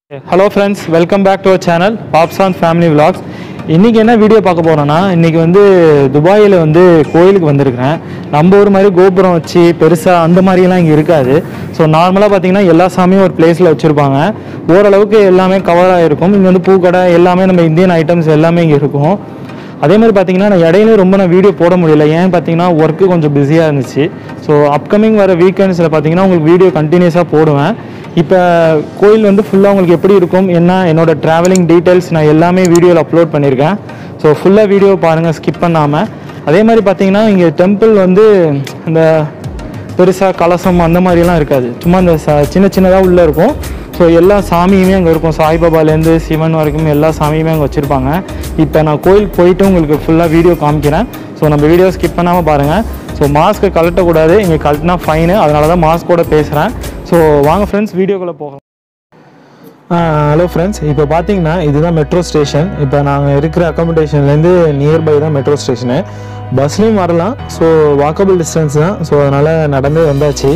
hello friends welcome back to our channel பாப்சான் family vlogs இன்றைக்கி என்ன வீடியோ பார்க்க போகிறோன்னா இன்றைக்கி வந்து துபாயில் வந்து கோயிலுக்கு வந்திருக்கிறேன் நம்ம ஊர் மாதிரி கோபுரம் வச்சு பெருசாக அந்த மாதிரிலாம் இங்கே இருக்காது ஸோ நார்மலாக பார்த்தீங்கன்னா எல்லா சாமியும் ஒரு பிளேஸில் வச்சுருப்பாங்க ஓரளவுக்கு எல்லாமே கவர் ஆகிருக்கும் இங்கே வந்து பூக்கடை எல்லாமே நம்ம இந்தியன் ஐட்டம்ஸ் எல்லாமே இங்கே இருக்கும் அதே மாதிரி பார்த்தீங்கன்னா நான் இடையில ரொம்ப நான் வீடியோ போட முடியல ஏன் பார்த்தீங்கன்னா ஒர்க்கு கொஞ்சம் பிஸியாக இருந்துச்சு ஸோ அப்கமிங் வர வீக்கெண்ட்ஸில் பார்த்தீங்கன்னா உங்களுக்கு வீடியோ கண்டினியூஸாக போடுவேன் இப்போ கோயில் வந்து ஃபுல்லாக உங்களுக்கு எப்படி இருக்கும் என்ன என்னோட ட்ராவலிங் டீட்டெயில்ஸ் நான் எல்லாமே வீடியோவில் அப்லோட் பண்ணியிருக்கேன் ஸோ ஃபுல்லாக வீடியோ பாருங்கள் ஸ்கிப் பண்ணாமல் அதே மாதிரி பார்த்தீங்கன்னா இங்கே டெம்பிள் வந்து இந்த பெருசாக கலசம் அந்த மாதிரிலாம் இருக்காது சும்மா இந்த ச சின்ன சின்னதாக உள்ளே இருக்கும் ஸோ எல்லா சாமியுமே அங்கே இருக்கும் சாய்பாபாலேருந்து சிவன் வரைக்கும் எல்லா சாமியுமே அங்கே வச்சுருப்பாங்க இப்போ நான் கோயில் போயிட்டு உங்களுக்கு ஃபுல்லாக வீடியோ காமிக்கிறேன் ஸோ நம்ம வீடியோ ஸ்கிப் பண்ணாமல் பாருங்கள் ஸோ மாஸ்க்கை கழட்டக்கூடாது இங்கே கழட்டினா ஃபைனு அதனால தான் மாஸ்கோட பேசுகிறேன் ஸோ வாங்க ஃப்ரெண்ட்ஸ் வீடியோக்குள்ளே போகலாம் ஹலோ ஃப்ரெண்ட்ஸ் இப்போ பார்த்தீங்கன்னா இதுதான் மெட்ரோ ஸ்டேஷன் இப்போ நாங்கள் இருக்கிற அக்காமடேஷன்லேருந்து நியர்பை தான் மெட்ரோ ஸ்டேஷனு பஸ்லேயும் வரலாம் ஸோ வாக்கபிள் டிஸ்டன்ஸ் தான் ஸோ அதனால் நடந்தே வந்தாச்சு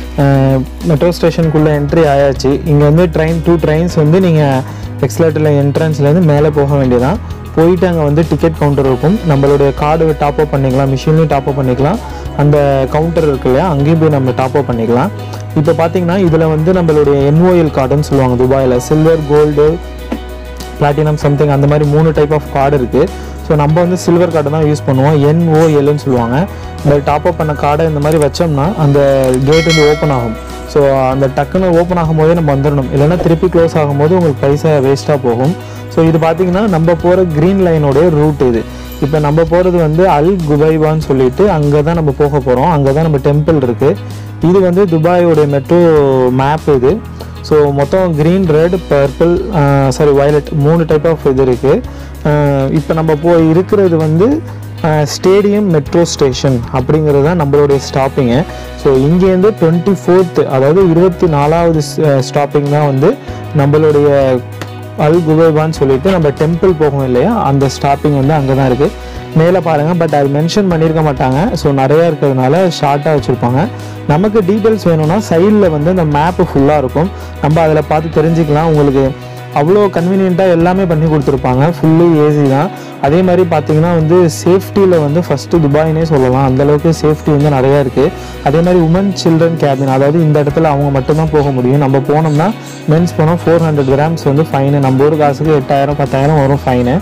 மெட்ரோ ஸ்டேஷனுக்குள்ளே என்ட்ரி ஆயாச்சு இங்கே வந்து ட்ரெயின் டூ ட்ரெயின்ஸ் வந்து நீங்கள் எக்ஸ்லேட்டரில் என்ட்ரன்ஸ்லேருந்து மேலே போக வேண்டியதான் போயிட்டு அங்கே வந்து டிக்கெட் கவுண்டர் இருக்கும் நம்மளுடைய கார்டு டாப் அப் பண்ணிக்கலாம் மிஷின்லையும் டாப் அப் பண்ணிக்கலாம் அந்த கவுண்டர் இருக்கு இல்லையா அங்கேயும் போய் நம்ம டாப் அப் பண்ணிக்கலாம் இப்போ பார்த்தீங்கன்னா இதில் வந்து நம்மளுடைய என்ஓஎல் கார்டுன்னு சொல்லுவாங்க துபாயில் சில்வர் கோல்டு பிளாட்டினம் சம்திங் அந்த மாதிரி மூணு டைப் ஆஃப் கார்டு இருக்குது ஸோ நம்ம வந்து சில்வர் கார்டு தான் யூஸ் பண்ணுவோம் என்ஓஎல்னு சொல்லுவாங்க இந்த டாப் அப் பண்ண கார்டை இந்த மாதிரி வச்சோம்னா அந்த கேட் வந்து ஓப்பன் ஆகும் ஸோ அந்த டக்குன்னு ஓப்பன் ஆகும்போதே நம்ம வந்துடணும் இல்லைன்னா திருப்பி க்ளோஸ் ஆகும்போது உங்களுக்கு பைசா வேஸ்ட்டாக போகும் ஸோ இது பார்த்தீங்கன்னா நம்ம போகிற க்ரீன் லைனோடைய ரூட் இது இப்போ நம்ம போகிறது வந்து அல் குபைபான்னு சொல்லிட்டு அங்கே தான் நம்ம போக போகிறோம் அங்கே தான் நம்ம டெம்பிள் இருக்குது இது வந்து துபாயோடைய மெட்ரோ மேப் இது ஸோ மொத்தம் green red purple sorry violet மூணு டைப் ஆஃப் இது இருக்குது இப்போ நம்ம போய் இருக்கிறது வந்து ஸ்டேடியம் மெட்ரோ ஸ்டேஷன் அப்படிங்கிறது தான் நம்மளுடைய ஸ்டாப்பிங்கு ஸோ இங்கேருந்து டுவெண்ட்டி ஃபோர்த்து அதாவது இருபத்தி நாலாவது ஸ்டாப்பிங் தான் வந்து நம்மளுடைய அல் குபைபான்னு சொல்லிட்டு நம்ம டெம்பிள் போகும் இல்லையா அந்த ஸ்டாப்பிங் வந்து அங்கே தான் இருக்குது மேலே பாருங்கள் பட் அது மென்ஷன் பண்ணியிருக்க மாட்டாங்க ஸோ நிறையா இருக்கிறதுனால ஷார்ட்டாக வச்சுருப்பாங்க நமக்கு டீட்டெயில்ஸ் வேணும்னா சைடில் வந்து இந்த மேப்பு ஃபுல்லாக இருக்கும் நம்ம அதில் பார்த்து தெரிஞ்சுக்கலாம் உங்களுக்கு அவ்வளோ கன்வீனியண்ட்டாக எல்லாமே பண்ணி கொடுத்துருப்பாங்க ஃபுல்லு ஏசி தான் அதே மாதிரி பார்த்தீங்கன்னா வந்து சேஃப்டியில் வந்து ஃபஸ்ட்டு துபாயினே சொல்லலாம் அந்தளவுக்கு சேஃப்டி வந்து நிறையா இருக்குது அதே மாதிரி உமன் சில்ட்ரன் கேபின் அதாவது இந்த இடத்துல அவங்க மட்டும்தான் போக முடியும் நம்ம போனோம்னா மென்ஸ் போனால் ஃபோர் ஹண்ட்ரட் கிராம்ஸ் வந்து ஃபைனு நம்ம ஊர் காசுக்கு எட்டாயிரம் பத்தாயிரம் வரும் ஃபைனு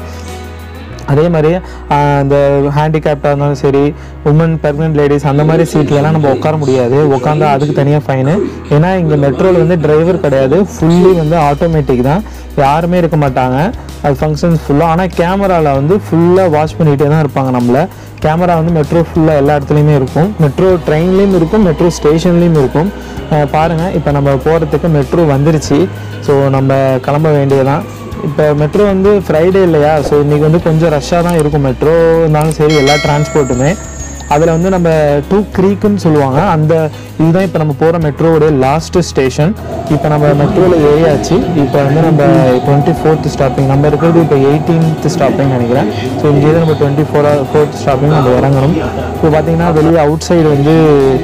அதே மாதிரி ஆஹ், இந்த ஹேண்டிகேப்டாக இருந்தாலும் சரி உமன் பெர்மனன்ட் லேடிஸ் அந்த மாதிரி சீட்லலாம் நம்ம உட்கார முடியாது உட்காந்தா அதுக்கு தனியாக ஃபைனு ஏன்னா இங்கே மெட்ரோவில் வந்து டிரைவர் கிடையாது ஃபுல்லி வந்து ஆட்டோமேட்டிக் தான் யாருமே இருக்க மாட்டாங்க அது ஃபங்க்ஷன்ஸ் ஃபுல்லாக ஆனால் கேமராவில் வந்து ஃபுல்லாக வாட்ச் பண்ணிகிட்டே தான் இருப்பாங்க நம்மளை கேமரா வந்து மெட்ரோ ஃபுல்லாக எல்லா இடத்துலையுமே இருக்கும் மெட்ரோ ட்ரெயின்லேயும் இருக்கும் மெட்ரோ ஸ்டேஷன்லேயும் இருக்கும் ஆஹ், பாருங்க இப்போ நம்ம போகிறதுக்கு மெட்ரோ வந்துருச்சு ஸோ நம்ம கிளம்ப வேண்டியதான் இப்போ மெட்ரோ வந்து ஃப்ரைடே இல்லையா ஸோ இன்றைக்கி வந்து கொஞ்சம் ரஷ்ஷாக தான் இருக்கும் மெட்ரோ இருந்தாலும் சரி எல்லா டிரான்ஸ்போர்ட்டுமே அதில் வந்து நம்ம டூ க்ரீக்குன்னு சொல்லுவாங்க அந்த இதுதான் இப்போ நம்ம போகிற மெட்ரோவோடைய லாஸ்ட்டு ஸ்டேஷன் இப்போ நம்ம மெட்ரோவில் ஏறியாச்சு இப்போ வந்து நம்ம டுவெண்ட்டி ஃபோர்த் ஸ்டாப்பிங் நம்ம இருக்கிறது இப்போ எயிட்டீன்த் ஸ்டாப்பிங் நினைக்கிறேன் ஸோ இங்கேருந்து நம்ம டுவெண்ட்டி ஃபோர் ஃபோர்த் ஸ்டாப்பிங் நம்ம இறங்கணும் இப்போ பார்த்தீங்கன்னா வெளியே அவுட் சைடு வந்து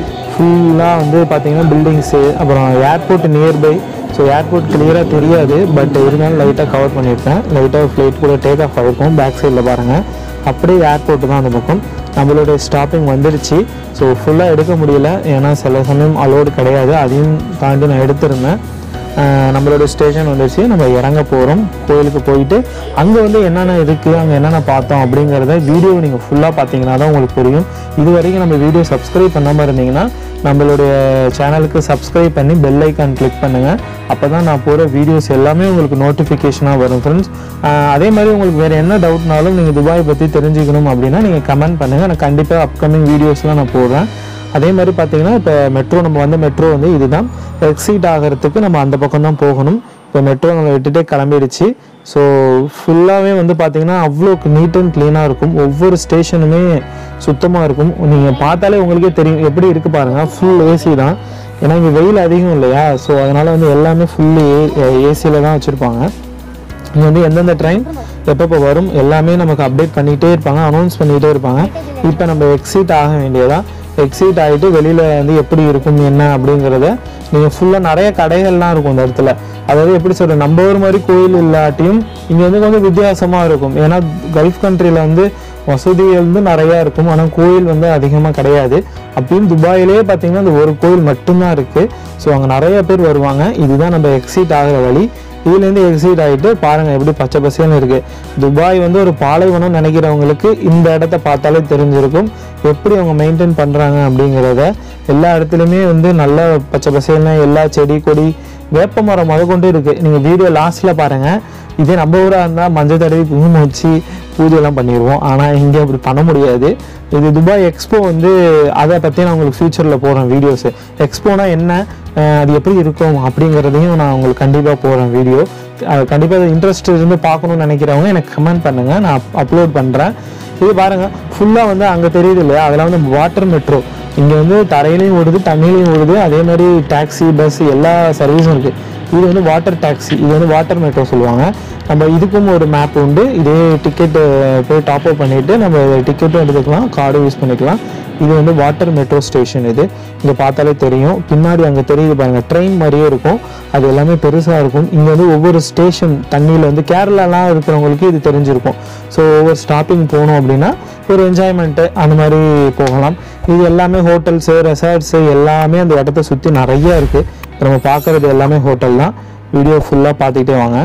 ஃபுல்லாக வந்து பார்த்தீங்கன்னா பில்டிங்ஸு அப்புறம் ஏர்போர்ட் நியர்பை ஸோ ஏர்போர்ட் கிளியராக தெரியாது பட் இருந்தாலும் லைட்டாக கவர் பண்ணியிருப்பேன் லைட்டாக ஃப்ளைட் கூட டேக் ஆஃப் ஆகிருக்கும் பேக் சைடில் பாருங்கள் அப்படியே ஏர்போர்ட் தான் அந்த பக்கம் நம்மளுடைய ஸ்டாப்பிங் வந்துடுச்சு ஸோ ஃபுல்லாக எடுக்க முடியல ஏன்னா சில சமயம் அலோடு கிடையாது அதையும் தாண்டி நான் எடுத்திருந்தேன் ஆஹ் நம்மளோட ஸ்டேஷன் வந்துருச்சு நம்ம இறங்க போகிறோம் கோயிலுக்கு போயிட்டு அங்கே வந்து என்னென்ன இருக்குது அங்கே என்னென்ன பார்த்தோம் அப்படிங்கிறத வீடியோ நீங்கள் ஃபுல்லாக பார்த்தீங்கன்னா தான் உங்களுக்கு புரியும் இது வரைக்கும் நம்ம வீடியோ சப்ஸ்கிரைப் பண்ணாமல் இருந்தீங்கன்னா நம்மளுடைய சேனலுக்கு சப்ஸ்கிரைப் பண்ணி பெல் ஐக்கான் கிளிக் பண்ணுங்கள் அப்போ தான் நான் போகிற வீடியோஸ் எல்லாமே உங்களுக்கு நோட்டிஃபிகேஷனாக வரும் ஃப்ரெண்ட்ஸ் அதே மாதிரி உங்களுக்கு வேறு என்ன டவுட்னாலும் நீங்கள் துபாய் பற்றி தெரிஞ்சுக்கணும் அப்படின்னா நீங்கள் கமெண்ட் பண்ணுங்கள் நான் கண்டிப்பாக அப்கமிங் வீடியோஸ்லாம் நான் போடுறேன் அதே மாதிரி பார்த்தீங்கன்னா இப்போ மெட்ரோ நம்ம வந்து மெட்ரோ வந்து இதுதான் எக்ஸிட் ஆகிறதுக்கு நம்ம அந்த பக்கம் தான் போகணும் இப்போ மெட்ரோ நம்ம விட்டுட்டே கிளம்பிடுச்சு ஸோ ஃபுல்லாகவே வந்து பார்த்தீங்கன்னா அவ்வளோ நீட் அண்ட் க்ளீனாக இருக்கும் ஒவ்வொரு ஸ்டேஷனுமே சுத்தமாக இருக்கும் நீங்கள் பார்த்தாலே உங்களுக்கே தெரியும் எப்படி இருக்குது பாருங்கள் ஃபுல் ஏசி தான் ஏன்னா இங்கே வெயில் அதிகம் இல்லையா ஸோ அதனால் வந்து எல்லாமே ஃபுல்லு ஏ ஏசியில் தான் வச்சுருப்பாங்க இங்கே வந்து எந்தெந்த ட்ரெயின் எப்பப்போ வரும் எல்லாமே நமக்கு அப்டேட் பண்ணிகிட்டே இருப்பாங்க அனௌன்ஸ் பண்ணிகிட்டே இருப்பாங்க இப்போ நம்ம எக்ஸிட் ஆக வேண்டியதா எக்ஸிட் ஆகிட்டு வெளியில் வந்து எப்படி இருக்கும் என்ன அப்படிங்கிறத நீங்கள் ஃபுல்லாக நிறைய கடைகள்லாம் இருக்கும் இந்த இடத்துல அதாவது எப்படி சொல்கிறது நம்ம ஊர் மாதிரி கோயில் இல்லாட்டியும் இங்கே வந்து கொஞ்சம் வித்தியாசமாக இருக்கும் ஏன்னா கல்ஃப் கண்ட்ரியில் வந்து வசதிகள் வந்து நிறையா இருக்கும் ஆனால் கோயில் வந்து அதிகமாக கிடையாது அப்பயும் துபாயிலே பார்த்தீங்கன்னா இந்த ஒரு கோயில் மட்டும்தான் இருக்குது ஸோ அங்கே நிறைய பேர் வருவாங்க இதுதான் நம்ம எக்ஸிட் ஆகிற வழி இதுலேருந்து எக்ஸிட் ஆகிட்டு பாருங்கள் எப்படி பச்சை பசேல்னு இருக்குது துபாய் வந்து ஒரு பாலைவனம் நினைக்கிறவங்களுக்கு இந்த இடத்த பார்த்தாலே தெரிஞ்சிருக்கும் எப்படி அவங்க மெயின்டைன் பண்ணுறாங்க அப்படிங்கிறத எல்லா இடத்துலையுமே வந்து நல்ல பச்சை பசேல்னு எல்லா செடி கொடி வேப்ப மரம் முத கொண்டு இருக்குது நீங்கள் வீடியோ லாஸ்ட்டில் பாருங்கள் இதே நம்ம ஊராக இருந்தால் மஞ்சள் தடவி குங்குமம் வச்சு பூஜைலாம் பண்ணிடுவோம் ஆனால் இங்கே அப்படி பண்ண முடியாது இது துபாய் எக்ஸ்போ வந்து அதை பற்றி நான் உங்களுக்கு ஃப்யூச்சரில் போடுறேன் வீடியோஸு எக்ஸ்போனா என்ன அஹ் அது எப்படி இருக்கும் அப்படிங்கிறதையும் நான் உங்களுக்கு கண்டிப்பாக போடுறேன் வீடியோ கண்டிப்பாக இன்ட்ரெஸ்ட் இருந்து பார்க்கணும்னு நினைக்கிறவங்க எனக்கு கமெண்ட் பண்ணுங்கள் நான் அப்லோட் பண்ணுறேன் இது பாருங்கள் ஃபுல்லாக வந்து அங்கே தெரியுது இல்லையா அதெல்லாம் வந்து வாட்டர் மெட்ரோ இங்கே வந்து தரையிலையும் ஓடுது தண்ணியிலையும் ஓடுது அதே மாதிரி டாக்ஸி பஸ் எல்லா சர்வீஸும் இருக்குது இது வந்து வாட்டர் டாக்ஸி இது வந்து வாட்டர் மெட்ரோ சொல்லுவாங்க நம்ம இதுக்கும் ஒரு மேப் உண்டு இதே டிக்கெட்டு போய் டாப் அப் பண்ணிவிட்டு நம்ம டிக்கெட்டும் எடுத்துக்கலாம் கார்டும் யூஸ் பண்ணிக்கலாம் இது வந்து வாட்டர் மெட்ரோ ஸ்டேஷன் இது இங்கே பார்த்தாலே தெரியும் பின்னாடி அங்கே தெரியுது பாருங்கள் ட்ரெயின் மாதிரியே இருக்கும் அது எல்லாமே பெருசாக இருக்கும் இங்கே வந்து ஒவ்வொரு ஸ்டேஷன் தண்ணியில் வந்து கேரளாலாம் இருக்கிறவங்களுக்கு இது தெரிஞ்சிருக்கும் ஸோ ஒவ்வொரு ஸ்டாப்பிங் போகணும் அப்படின்னா ஒரு என்ஜாய்மெண்ட்டு அந்த மாதிரி போகலாம் இது எல்லாமே ஹோட்டல்ஸு ரெசார்ட்ஸு எல்லாமே அந்த இடத்த சுற்றி நிறைய இருக்குது நம்ம பார்க்குறது எல்லாமே ஹோட்டல் தான் வீடியோ ஃபுல்லாக பார்த்துக்கிட்டே வாங்க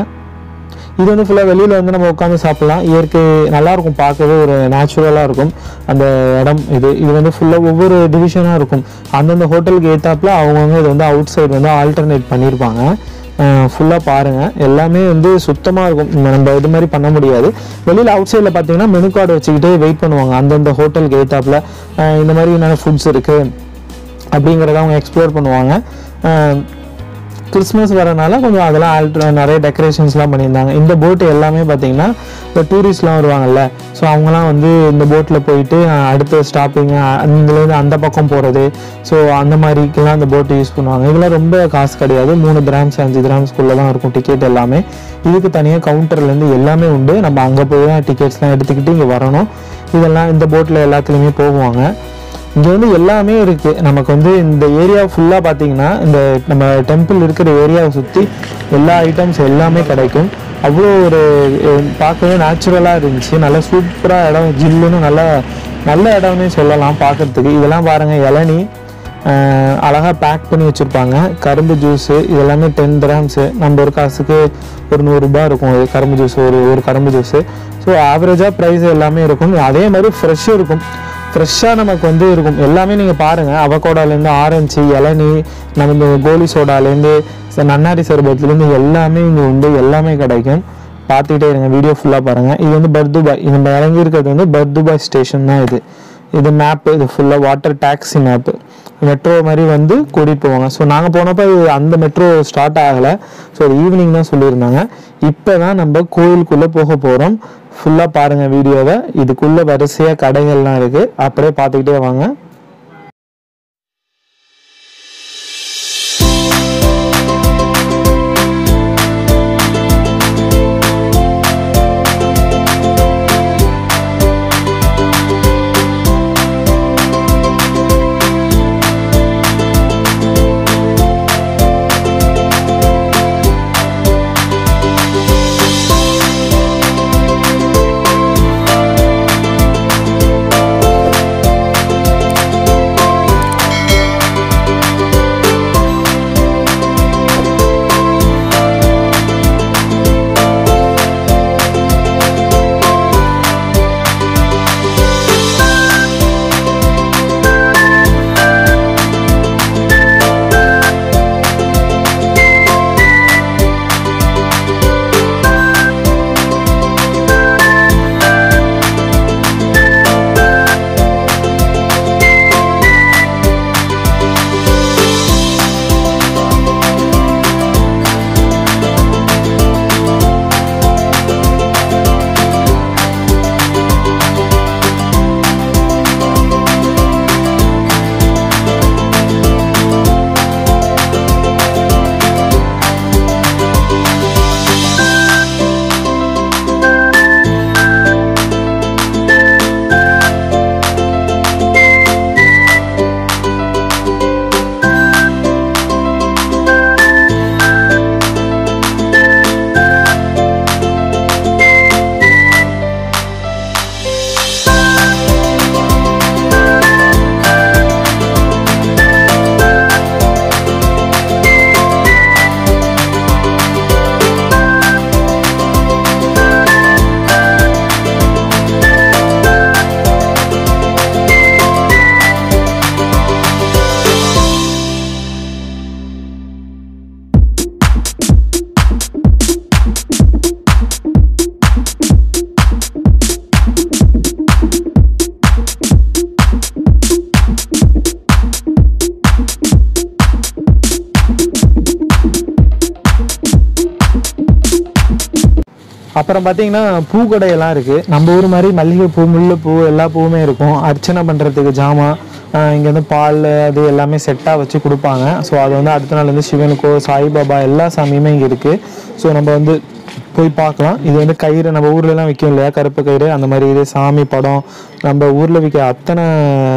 இது வந்து ஃபுல்லாக வெளியில் வந்து நம்ம உட்காந்து சாப்பிட்லாம் இயற்கை நல்லாயிருக்கும் பார்க்கவே ஒரு நேச்சுரலாக இருக்கும் அந்த இடம் இது இது வந்து ஃபுல்லாக ஒவ்வொரு டிவிஷனாக இருக்கும் அந்தந்த ஹோட்டலுக்கு ஏற்றாப்புல அவங்கவுங்க இது வந்து அவுட் சைடு வந்து ஆல்டர்னேட் பண்ணியிருப்பாங்க ஃபுல்லாக பாருங்கள் எல்லாமே வந்து சுத்தமாக இருக்கும் நம்ம நம்ம இது மாதிரி பண்ண முடியாது வெளியில் அவுட் சைடில் பார்த்தீங்கன்னா மெனு கார்டு வச்சுக்கிட்டு வெயிட் பண்ணுவாங்க அந்தந்த ஹோட்டலுக்கு ஏற்றாப்புல அஹ் இந்த மாதிரி என்னென்ன ஃபுட்ஸ் இருக்குது அப்படிங்கிறத அவங்க எக்ஸ்ப்ளோர் பண்ணுவாங்க அஹ் கிறிஸ்மஸ் வரனால கொஞ்சம் அதெல்லாம் ஆல்ட்ரு நிறைய டெக்கரேஷன்ஸ்லாம் பண்ணியிருந்தாங்க இந்த போட்டு எல்லாமே பார்த்தீங்கன்னா இந்த டூரிஸ்ட்லாம் வருவாங்கல்ல ஸோ அவங்கலாம் வந்து இந்த போட்டில் போயிட்டு அஹ், அடுத்த ஸ்டாப்பிங் அங்கேருந்து அந்த பக்கம் போகிறது ஸோ அந்த மாதிரிக்கெல்லாம் இந்த போட்டு யூஸ் பண்ணுவாங்க இதெல்லாம் ரொம்ப காசு கிடையாது மூணு கிராம்ஸ் அஞ்சு கிராம்ஸ்குள்ளே தான் இருக்கும் டிக்கெட் எல்லாமே இதுக்கு தனியாக கவுண்டர்லேருந்து எல்லாமே உண்டு நம்ம அங்கே போய் தான் டிக்கெட்ஸ்லாம் எடுத்துக்கிட்டு இங்கே வரணும் இதெல்லாம் இந்த போட்டில் எல்லாத்துலேயுமே போகுவாங்க இங்கே வந்து எல்லாமே இருக்குது நமக்கு வந்து இந்த ஏரியா ஃபுல்லாக பார்த்தீங்கன்னா இந்த நம்ம டெம்பிள் இருக்கிற ஏரியாவை சுற்றி எல்லா ஐட்டம்ஸ் எல்லாமே கிடைக்கும் அவ்வளோ ஒரு அஹ், பார்க்கவே நேச்சுரலாக இருந்துச்சு நல்லா சூப்பராக இடம் ஜில்லுன்னு நல்லா நல்ல இடம்னே சொல்லலாம் பார்க்கறதுக்கு இதெல்லாம் பாருங்கள் இளநீ அஹ், அழகா பேக் பண்ணி வச்சுருப்பாங்க கரும்பு ஜூஸு இதெல்லாமே டென் கிராம்ஸு நம்ம ஒரு காசுக்கு ஒரு நூறுரூபா இருக்கும் இது கரும்பு ஜூஸ் ஒரு ஒரு கரும்பு ஜூஸு ஸோ ஆவரேஜாக ப்ரைஸ் எல்லாமே இருக்கும் அதே மாதிரி ஃப்ரெஷ்ஷும் இருக்கும் ஃப்ரெஷ்ஷாக நமக்கு வந்து இருக்கும் எல்லாமே நீங்கள் பாருங்கள் அவகோடாலேருந்து ஆரஞ்சு இளநீ நம்ம இந்த கோலி சோடாலேருந்து ச- நன்னாரி சர்பத்துலேருந்து எல்லாமே இங்கே உண்டு எல்லாமே கிடைக்கும் பார்த்துக்கிட்டே இருங்க வீடியோ ஃபுல்லாக பாருங்கள் இது வந்து பர்துபாய் இது நம்ம இறங்கி இருக்கிறது வந்து பர்துபாய் ஸ்டேஷன் தான் இது இது மேப்பு இது ஃபுல்லாக வாட்டர் டாக்ஸி மேப்பு மெட்ரோ மாதிரி வந்து கூட்டிகிட்டு போவாங்க ஸோ நாங்கள் போனப்போ இது அந்த மெட்ரோ ஸ்டார்ட் ஆகலை ஸோ அது ஈவினிங் தான் சொல்லியிருந்தாங்க இப்போ தான் நம்ம கோயிலுக்குள்ளே போக போகிறோம் ஃபுல்லாக பாருங்கள் வீடியோவை இதுக்குள்ளே வரிசையாக கடைகள்லாம் இருக்குது அப்படியே பார்த்துக்கிட்டே வாங்க அப்புறம் பார்த்தீங்கன்னா பூக்கடையெல்லாம் இருக்குது நம்ம ஊர் மாதிரி மல்லிகை பூ முல்லைப்பூ எல்லா பூவுமே இருக்கும் அர்ச்சனை பண்ணுறதுக்கு ஜாமான் இங்கே வந்து பால் அது எல்லாமே செட்டாக வச்சு கொடுப்பாங்க ஸோ அது வந்து அடுத்த நாள் வந்து சிவனுக்கோ சாய்பாபா எல்லா சாமியுமே இங்கே இருக்குது ஸோ நம்ம வந்து போய் பார்க்கலாம் இது வந்து கயிறு நம்ம ஊர்லலாம் விற்கும் இல்லையா கருப்பு கயிறு அந்த மாதிரி இது சாமி படம் நம்ம ஊரில் விற்கிற அத்தனை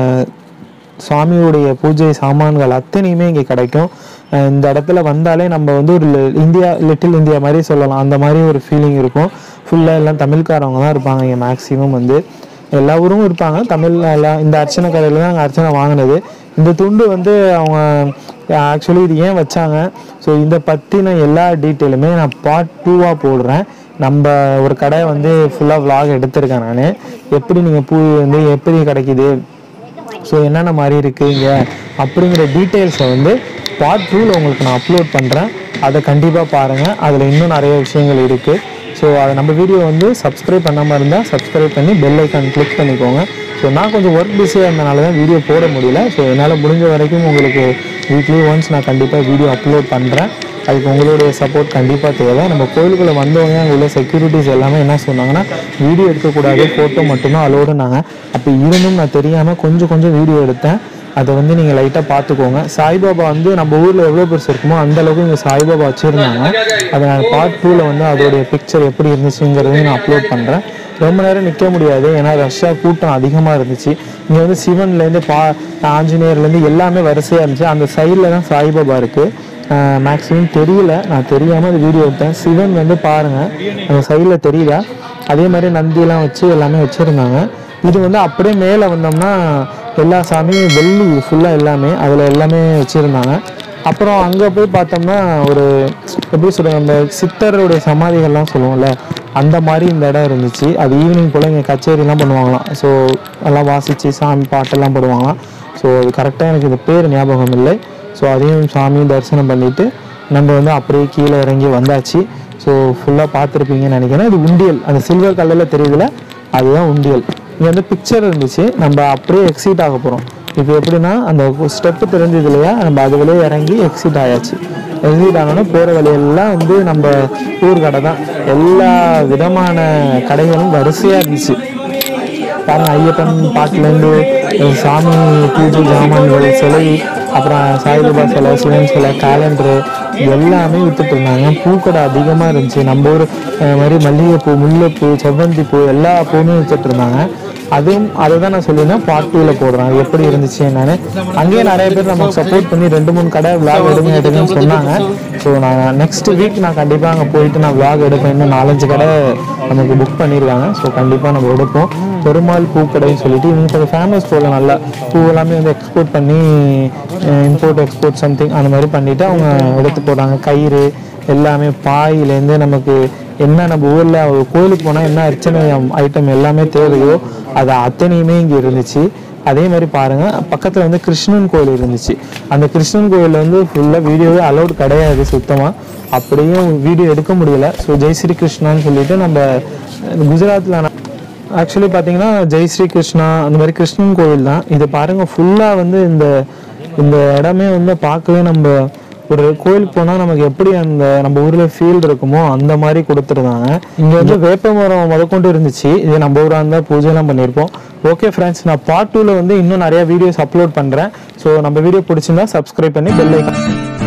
சுவாமியுடைய பூஜை சாமான்கள் அத்தனையுமே இங்கே கிடைக்கும் அஹ் இந்த இடத்துல வந்தாலே நம்ம வந்து ஒரு லி- இந்தியா லிட்டில் இந்தியா மாதிரி சொல்லலாம் அந்த மாதிரி ஒரு ஃபீலிங் இருக்கும் ஃபுல்லாக எல்லாம் தமிழ்காரவங்க தான் இருப்பாங்க இங்கே மேக்ஸிமம் வந்து எல்லா ஊரும் இருப்பாங்க தமிழ்ல எல்லாம் இந்த அர்ச்சனை கடையில் தான் அங்கே அர்ச்சனை வாங்கினது இந்த துண்டு வந்து அவங்க ஆக்சுவலி இது ஏன் வச்சாங்க ஸோ இதை பற்றின எல்லா டீட்டெயிலுமே நான் பார்ட் டூவாக போடுறேன் நம்ம ஒரு கடை வந்து ஃபுல்லாக vlog எடுத்திருக்கேன் நான் எப்படி நீங்கள் பூ வந்து எப்படி கிடைக்குது ஸோ என்னென்ன மாதிரி இருக்குது இங்கே அப்படிங்கிற டீட்டெயில்ஸை வந்து பார்ட் டூவில் உங்களுக்கு நான் அப்லோட் பண்ணுறேன் அதை கண்டிப்பாக பாருங்கள் அதில் இன்னும் நிறைய விஷயங்கள் இருக்குது ஸோ அதை நம்ம வீடியோ வந்து சப்ஸ்கிரைப் பண்ணாமல் இருந்தால் சப்ஸ்கிரைப் பண்ணி பெல் ஐக்கான் கிளிக் பண்ணிக்கோங்க ஸோ நான் கொஞ்சம் ஒர்க் பிஸியாக இருந்தனால தான் வீடியோ போட முடியல ஸோ என்னால் முடிஞ்ச வரைக்கும் உங்களுக்கு வீக்லி ஒன்ஸ் நான் கண்டிப்பாக வீடியோ அப்லோட் பண்ணுறேன் அதுக்கு உங்களுடைய சப்போர்ட் கண்டிப்பாக தேவை நம்ம கோயிலுக்குள்ளே வந்தவங்க அங்கே உள்ள செக்யூரிட்டிஸ் எல்லாமே என்ன சொன்னாங்கன்னா வீடியோ எடுக்கக்கூடாது ஃபோட்டோ மட்டும்தான் அலோடுனாங்க அப்போ இருந்தும் நான் தெரியாமல் கொஞ்சம் கொஞ்சம் வீடியோ எடுத்தேன் அதை வந்து நீங்கள் லைட்டாக பார்த்துக்கோங்க சாய்பாபா வந்து நம்ம ஊரில் எவ்வளோ பெருசு இருக்குமோ அந்த அளவுக்கு இங்கே சாய்பாபா வச்சுருந்தாங்க அதை நான் பார்ட் டூவில் வந்து அதோடைய பிக்சர் எப்படி இருந்துச்சுங்கிறதையும் நான் அப்லோட் பண்ணுறேன் ரொம்ப நேரம் நிற்க முடியாது ஏன்னா ரஷ்ஷாக கூட்டம் அதிகமாக இருந்துச்சு இங்கே வந்து சிவன்லேருந்து பா ஆஞ்சநேயர்லேருந்து எல்லாமே வரிசையாக இருந்துச்சு அந்த சைடில் தான் சாய்பாபா இருக்குது மேக்ஸிமம் தெரியல நான் தெரியாமல் அந்த வீடியோ எடுத்தேன் சிவன் வந்து பாருங்கள் அந்த சைடில் தெரியல அதே மாதிரி நந்தியெல்லாம் வச்சு எல்லாமே வச்சுருந்தாங்க இது வந்து அப்படியே மேலே வந்தோம்னா எல்லா சாமியும் வெள்ளி ஃபுல்லாக எல்லாமே அதில் எல்லாமே வச்சுருந்தாங்க அப்புறம் அங்கே போய் பார்த்தோம்னா ஒரு எப்படி சொல்கிறது அந்த சித்தருடைய சமாதிகள்லாம் சொல்லுவோம்ல அந்த மாதிரி இந்த இடம் இருந்துச்சு அது ஈவினிங் போல் இங்கே கச்சேரிலாம் பண்ணுவாங்களாம் ஸோ எல்லாம் வாசித்து சாமி பாட்டெல்லாம் போடுவாங்களாம் ஸோ அது கரெக்டாக எனக்கு இது பேர் ஞாபகம் இல்லை ஸோ அதையும் சாமி தரிசனம் பண்ணிவிட்டு நம்ம வந்து அப்படியே கீழே இறங்கி வந்தாச்சு ஸோ ஃபுல்லாக பார்த்துருப்பீங்கன்னு நினைக்கிறேன் இது உண்டியல் அந்த சில்வர் கலரில் தெரியுதுல அதுதான் உண்டியல் இங்கே வந்து பிக்சர் இருந்துச்சு நம்ம அப்படியே எக்ஸிட் ஆக போகிறோம் இப்போ எப்படின்னா அந்த ஸ்டெப்பு தெரிஞ்சது இல்லையா நம்ம அது வழியே இறங்கி எக்ஸிட் ஆயாச்சு எக்ஸிட் ஆனோன்னா போகிற வழியெல்லாம் வந்து நம்ம ஊர் கடை தான் எல்லா விதமான கடைகளும் வரிசையாக இருந்துச்சு பாருங்க ஐயப்பன் பாட்டுலேருந்து சாமி பூஜை ஜாமான்கள் சிலை அப்புறம் சாய்பாபா சிலை சிவன் சிலை கேலண்டரு எல்லாமே வித்துட்டு இருந்தாங்க பூக்கடை அதிகமாக இருந்துச்சு நம்ம ஊர் அஹ், மாதிரி மல்லிகைப்பூ முல்லைப்பூ செவ்வந்தி பூ எல்லா பூவுமே வித்துட்டு இருந்தாங்க அதுவும் அதை தான் நான் சொல்லியிருந்தேன் பார்ட் டூவில் போடுறேன் அது எப்படி இருந்துச்சு என்னன்னு அங்கேயே நிறைய பேர் நமக்கு சப்போர்ட் பண்ணி ரெண்டு மூணு கடை விளாக் எடுங்க எடுங்கன்னு சொன்னாங்க ஸோ நான் நெக்ஸ்ட் வீக் நான் கண்டிப்பாக அங்கே போயிட்டு நான் விளாக் எடுப்பேன் இன்னும் நாலஞ்சு கடை நமக்கு புக் பண்ணியிருக்காங்க ஸோ கண்டிப்பாக நம்ம எடுப்போம் பெருமாள் பூக்கடைன்னு சொல்லிட்டு இவங்க கொஞ்சம் ஃபேமஸ் போல நல்லா பூ எல்லாமே வந்து எக்ஸ்போர்ட் பண்ணி இம்போர்ட் எக்ஸ்போர்ட் சம்திங் அந்த மாதிரி பண்ணிட்டு அவங்க எடுத்து போடுறாங்க கயிறு எல்லாமே பாயிலேருந்து நமக்கு என்ன நம்ம ஊரில் ஒரு கோயிலுக்கு போனால் என்ன அர்ச்சனை ஐட்டம் எல்லாமே தேவையோ அது அத்தனையுமே இங்கே இருந்துச்சு அதே மாதிரி பாருங்க பக்கத்தில் வந்து கிருஷ்ணன் கோயில் இருந்துச்சு அந்த கிருஷ்ணன் கோயிலில் வந்து ஃபுல்லாக வீடியோவே அலௌட் கிடையாது சுத்தமாக அப்படியும் வீடியோ எடுக்க முடியல ஸோ ஜெய் ஸ்ரீ கிருஷ்ணான்னு சொல்லிட்டு நம்ம குஜராத்தில் ஆக்சுவலி பார்த்தீங்கன்னா ஜெய் ஸ்ரீ கிருஷ்ணா அந்த மாதிரி கிருஷ்ணன் கோவில் தான் இது பாருங்க ஃபுல்லாக வந்து இந்த இந்த இடமே வந்து பார்க்கவே நம்ம ஒரு கோயிலுக்கு போனால் நமக்கு எப்படி அந்த நம்ம ஊரில் ஃபீல் இருக்குமோ அந்த மாதிரி கொடுத்துருந்தாங்க இங்கே வந்து வேப்ப மரம் முதற்கொண்டு இருந்துச்சு இது நம்ம ஊராக இருந்தால் பூஜைலாம் பண்ணியிருப்போம் ஓகே ஃப்ரெண்ட்ஸ் நான் பார்ட் டூவில் வந்து இன்னும் நிறைய வீடியோஸ் அப்லோட் பண்ணுறேன் ஸோ நம்ம வீடியோ பிடிச்சிருந்தா சப்ஸ்கிரைப் பண்ணி பெல் ஐக்கான்